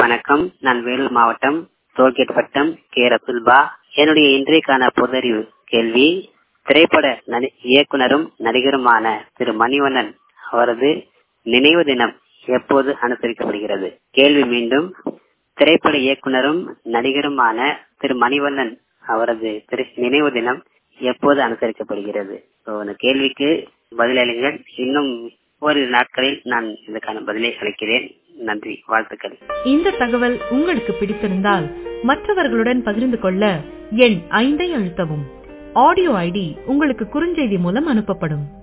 வணக்கம் நான் வேலூர் மாவட்டம் டோல்கேட் வட்டம் கே ரசுல்பா என்னுடைய இன்றைக்கான பொதறிவு கேள்வி திரைப்பட நடி- இயக்குனரும் நடிகருமான திரு மணிவண்ணன் அவரது நினைவு தினம் எப்போது அனுசரிக்கப்படுகிறது கேள்வி மீண்டும் திரைப்பட இயக்குனரும் நடிகருமான திரு மணிவண்ணன் அவரது திரு- நினைவு தினம் எப்போது அனுசரிக்கப்படுகிறது So, இந்த கேள்விக்கு பதிலளிங்கள் இன்னும் ஓரிரு நாட்களில் நான் இதற்கான பதிலை அளிக்கிறேன் நன்றி வாழ்த்துக்கள் இந்த தகவல் உங்களுக்கு பிடித்திருந்தால் மற்றவர்களுடன் பகிர்ந்து கொள்ள எண் ஐந்தை அழுத்தவும் ஆடியோ ஐடி உங்களுக்கு குறுஞ்செய்தி மூலம் அனுப்பப்படும்